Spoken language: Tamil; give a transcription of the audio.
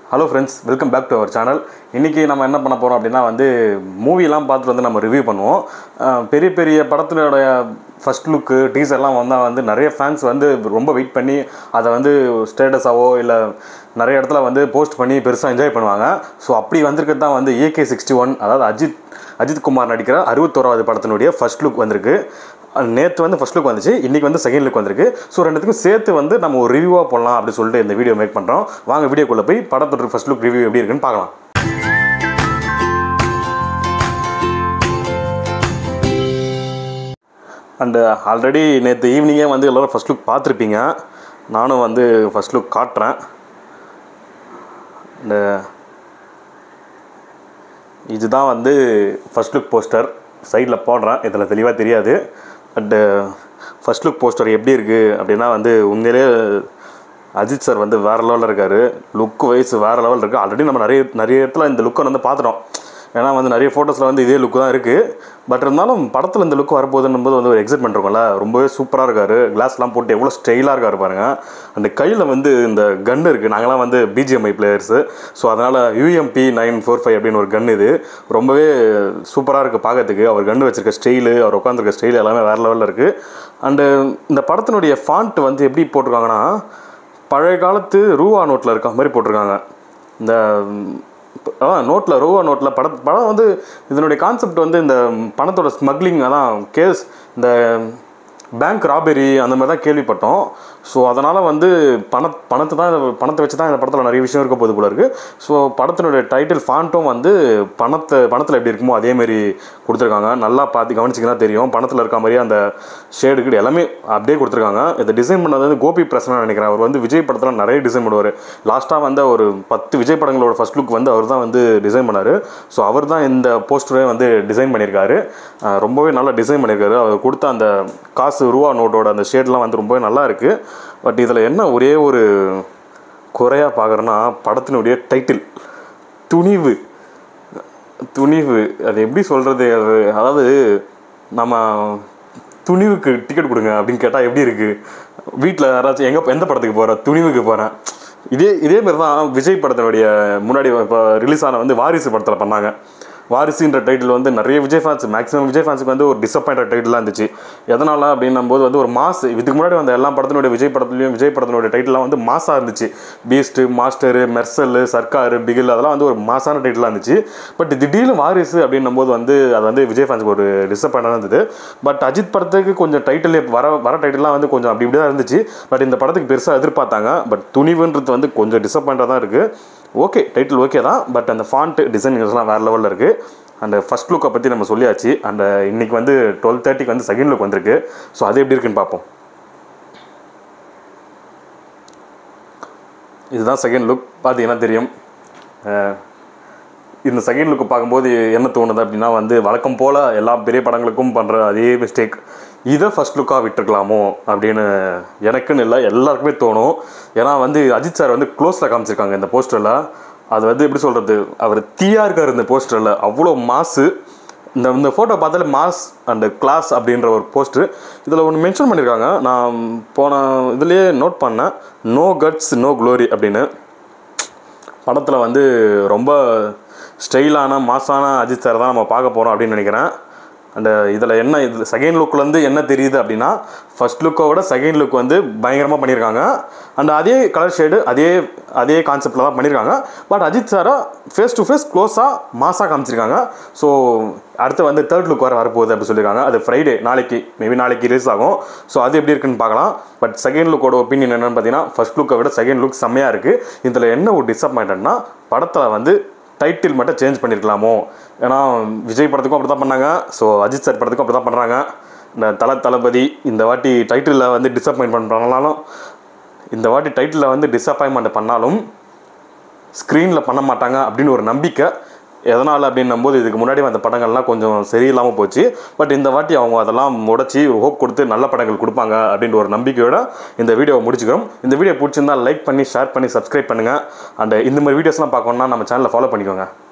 hello friends welcome back to our channel இன்றைக்கி நம்ம என்ன பண்ண போகிறோம் அப்படின்னா வந்து மூவிலாம் பார்த்துட்டு வந்து நம்ம ரிவ்யூ பண்ணுவோம் அஹ் பெரிய பெரிய படத்தினுடைய ஃபர்ஸ்ட் லுக்கு டீசர்லாம் வந்தால் வந்து நிறைய ஃபேன்ஸ் வந்து ரொம்ப வெயிட் பண்ணி அதை வந்து ஸ்டேட்டஸாவோ இல்லை நிறைய இடத்துல வந்து போஸ்ட் பண்ணி பெருசாக என்ஜாய் பண்ணுவாங்க ஸோ அப்படி வந்திருக்கிறது தான் வந்து ஏகே சிக்ஸ்டி ஒன் அதாவது அஜித் அஜித் குமார் நடிக்கிற அறுபத்தோராவது படத்தினுடைய ஃபர்ஸ்ட் லுக் வந்திருக்கு நேற்று வந்து ஃபர்ஸ்ட் லுக் வந்துச்சு இன்றைக்கி வந்து செகண்ட் லுக் வந்திருக்கு ஸோ ரெண்டுத்துக்கும் சேர்த்து வந்து நம்ம ஒரு ரிவ்யூவாக போடலாம் அப்படின்னு சொல்லிட்டு இந்த வீடியோ மேக் பண்ணுறோம் வாங்க வீடியோக்குள்ளே போய் படத்தோட ஃபர்ஸ்ட் லுக் ரிவ்யூ எப்படி இருக்குன்னு பார்க்கலாம் அண்டு ஆல்ரெடி நேற்று ஈவினிங்கே வந்து எல்லோரும் ஃபர்ஸ்ட் லுக் பார்த்துருப்பீங்க நானும் வந்து ஃபர்ஸ்ட் லுக் காட்டுறேன் இந்த இதுதான் வந்து ஃபர்ஸ்ட் லுக் போஸ்டர் சைடில் போடுறேன் இதில் தெளிவாக தெரியாது பட்டு ஃபர்ஸ்ட் லுக் போஸ்டர் எப்படி இருக்குது அப்படின்னா வந்து உண்மையிலே அஜித் சார் வந்து வேறு லெவலில் இருக்கார் லுக் வைஸ் வேறு லெவல் இருக்குது ஆல்ரெடி நம்ம நிறைய நிறைய இடத்துல இந்த லுக்கை வந்து பார்த்துட்டோம் ஏன்னா வந்து நிறைய ஃபோட்டோஸில் வந்து இதே லுக்கு தான் இருக்குது பட் இருந்தாலும் படத்தில் இந்த லுக் வரப்போகுதுன்னும் போது வந்து ஒரு எக்ஸைட்மெண்ட் இருக்கும்ல ரொம்பவே சூப்பராக இருக்கார் கிளாஸ்லாம் போட்டு எவ்வளோ ஸ்டைலாக இருக்கார் பாருங்க அந்த கையில் வந்து இந்த கன் இருக்குது நாங்களாம் வந்து பிஜிஎம்ஐ பிளேயர்ஸு ஸோ அதனால் யூஎம்பி நைன் ஃபோர் ஃபைவ் அப்படின்னு ஒரு கன் இது ரொம்பவே சூப்பராக இருக்குது பார்க்கறதுக்கு அவர் கன் வச்சிருக்க ஸ்டைலு அவர் உட்காந்துருக்க ஸ்டைல் எல்லாமே வேறு லெவலில் இருக்குது அண்டு இந்த படத்தினுடைய ஃபாண்ட் வந்து எப்படி போட்டிருக்காங்கன்னா பழைய காலத்து ரூவா நோட்டில் இருக்க மாதிரி போட்டிருக்காங்க இந்த ஆ நோட்டில் ரூவா நோட்டில் படம் படம் வந்து இதனுடைய கான்செப்ட் வந்து இந்த பணத்தோட ஸ்மக்லிங் அதான் கேஸ் இந்த பேங்க் ராபெரி அந்த மாதிரி தான் கேள்விப்பட்டோம் ஸோ அதனால் வந்து பண பணத்தை தான் இந்த- பணத்தை வச்சு தான் இந்த படத்தில் நிறைய விஷயம் இருக்க போது போல இருக்குது ஸோ படத்தினுடைய டைட்டில் ஃபாண்ட்டும் வந்து பணத்தை பணத்தில் எப்படி இருக்குமோ அதேமாரி கொடுத்துருக்காங்க நல்லா பார்த்து கவனிச்சிங்கன்னா தெரியும் பணத்தில் இருக்க மாதிரியே அந்த ஷேடு கீடு எல்லாமே அப்படியே கொடுத்துருக்காங்க இதை டிசைன் பண்ணது வந்து கோபி பிரசன்னா நினைக்கிறேன் அவர் வந்து விஜய் படத்தில் நிறைய டிசைன் பண்ணுவார் லாஸ்ட்டாக வந்து ஒரு பத்து விஜய் படங்களோட ஃபர்ஸ்ட் லுக் வந்து அவர் தான் வந்து டிசைன் பண்ணார் ஸோ அவர் தான் இந்த போஸ்டரே வந்து டிசைன் பண்ணியிருக்காரு அஹ் ரொம்பவே நல்லா டிசைன் பண்ணியிருக்காரு அவர் கொடுத்த அந்த காசு ரூபா நோட்டோட அந்த ஷேட்லாம் வந்து ரொம்பவே நல்லா இருக்குது பட் இதில் என்ன ஒரே ஒரு குறையாக பார்க்குறேன்னா படத்தினுடைய டைட்டில் துணிவு துணிவு அது எப்படி சொல்கிறது அது அதாவது நம்ம துணிவுக்கு டிக்கெட் கொடுங்க அப்படின்னு கேட்டால் எப்படி இருக்குது வீட்டில் யாராச்சும் எங்கே எந்த படத்துக்கு போகிற துணிவுக்கு போகிறேன் இதே இதே மாதிரி தான் விஜய் படத்தினுடைய முன்னாடி இப்போ ரிலீஸ் ஆன வந்து வாரிசு படத்தில் பண்ணாங்க வாரிசுன்ற டைட்டில் வந்து நிறைய விஜய் ஃபேன்ஸ் மேக்ஸிமம் விஜய் ஃபேன்ஸுக்கு வந்து ஒரு டிசப்பாயிண்டட் டைட்டிலாக இருந்துச்சு எதனால் அப்படின்னும் போது வந்து ஒரு மாஸ் இதுக்கு முன்னாடி வந்த எல்லா படத்தினுடைய விஜய் படத்துலையும் விஜய் படத்தினுடைய டைட்டிலாம் வந்து மாஸாக இருந்துச்சு பீஸ்ட்டு மாஸ்டரு மெர்சல் சர்க்கார் பிகில் அதெல்லாம் வந்து ஒரு மாசான டைட்டிலாக இருந்துச்சு பட் திடீர்னு வாரிசு அப்படின்னும் போது வந்து அது வந்து விஜய் ஃபேன்ஸுக்கு ஒரு டிசப்பாயிண்டாக இருந்தது பட் அஜித் படத்துக்கு கொஞ்சம் டைட்டில் வர வர டைட்டில்லாம் வந்து கொஞ்சம் அப்படி இப்படி தான் இருந்துச்சு பட் இந்த படத்துக்கு பெருசாக எதிர்பார்த்தாங்க பட் துணிவுன்றது வந்து கொஞ்சம் டிசப்பாயிண்டாக தான் இருக்குது ஓகே டைட்டில் ஓகே தான் பட் அந்த ஃபாண்ட் டிசைனிங்ஸ்லாம் வேறு லெவலில் இருக்குது அந்த ஃபர்ஸ்ட் லுக்கை பற்றி நம்ம சொல்லியாச்சு அந்த இன்னைக்கு வந்து டுவெல் தேர்ட்டிக்கு வந்து செகண்ட் லுக் வந்திருக்கு ஸோ அது எப்படி இருக்குன்னு பார்ப்போம் இதுதான் செகண்ட் லுக் பார்த்தீங்கன்னா தெரியும் அஹ் இந்த செகண்ட் லுக்கு பார்க்கும்போது என்ன தோணுது அப்படின்னா வந்து வழக்கம் போல் எல்லா பெரிய படங்களுக்கும் பண்ணுற அதே மிஸ்டேக் இதை ஃபர்ஸ்ட் லுக்காக விட்டுருக்கலாமோ அப்படின்னு எனக்குன்னு இல்லை எல்லாருக்குமே தோணும் ஏன்னா வந்து அஜித் சார் வந்து க்ளோஸில் காமிச்சிருக்காங்க இந்த போஸ்டரில் அது வந்து எப்படி சொல்கிறது அவர் தீயா இருக்கார் இந்த போஸ்டரில் அவ்வளோ மாசு இந்த இந்த ஃபோட்டோ பார்த்தாலே மாஸ் அண்ட் கிளாஸ் அப்படின்ற ஒரு போஸ்டர் இதில் ஒன்று மென்ஷன் பண்ணியிருக்காங்க நான் போன இதுலேயே நோட் பண்ணேன் நோ கட்ஸ் நோ க்ளோரி அப்படின்னு படத்தில் வந்து ரொம்ப ஸ்டைலான மாசான அஜித் சார் தான் நம்ம பார்க்க போகிறோம் அப்படின்னு நினைக்கிறேன் அண்ட் இதில் என்ன இது செகண்ட் லுக்லேருந்து என்ன தெரியுது அப்படின்னா ஃபர்ஸ்ட் லுக்கோட செகண்ட் லுக் வந்து பயங்கரமாக பண்ணியிருக்காங்க அண்ட் அதே கலர் ஷேடு அதே அதே கான்செப்டில் தான் பண்ணியிருக்காங்க பட் அஜித் சாரை ஃபேஸ் டு ஃபேஸ் க்ளோஸாக மாசாக காமிச்சிருக்காங்க ஸோ அடுத்து வந்து தேர்ட் லுக் வர வரப்போகுது அப்படி சொல்லியிருக்காங்க அது ஃப்ரைடே நாளைக்கு மேபி நாளைக்கு ரிலீஸ் ஆகும் ஸோ அது எப்படி இருக்குன்னு பார்க்கலாம் பட் செகண்ட் லுக்கோட ஒப்பீனியன் என்னன்னு பார்த்தீங்கன்னா ஃபர்ஸ்ட் லுக்கை விட செகண்ட் லுக் செம்மையாக இருக்குது இதில் என்ன ஒரு டிசப்பாயின்ட்னா படத்தில் வந்து டைட்டில் மட்டும் சேஞ்ச் பண்ணியிருக்கலாமோ ஏன்னா விஜய் படத்துக்கும் அப்படி தான் பண்ணாங்க ஸோ அஜித் சார் படத்துக்கும் அப்படி தான் பண்ணுறாங்க இந்த தல தளபதி இந்த வாட்டி டைட்டிலில் வந்து டிசப்பாயின்மெண்ட் பண்ணாலும் இந்த வாட்டி டைட்டிலில் வந்து டிசப்பாயின்மெண்ட் பண்ணாலும் ஸ்க்ரீனில் பண்ண மாட்டாங்க அப்படின்னு ஒரு நம்பிக்கை எதனால் அப்படின்னும் போது இதுக்கு முன்னாடி வந்த படங்கள்லாம் கொஞ்சம் சரியில்லாமல் போச்சு பட் இந்த வாட்டி அவங்க அதெல்லாம் முடச்சி ஒரு ஹோப் கொடுத்து நல்ல படங்கள் கொடுப்பாங்க அப்படின்ற ஒரு நம்பிக்கையோட இந்த வீடியோவை முடிச்சுக்கிறோம் இந்த வீடியோ பிடிச்சிருந்தா லைக் பண்ணி ஷேர் பண்ணி சப்ஸ்கிரைப் பண்ணுங்கள் அண்ட் இந்த மாதிரி வீடியோஸ்லாம் பார்க்கணுன்னா நம்ம சேனலை ஃபாலோ பண்ணிக்கோங்க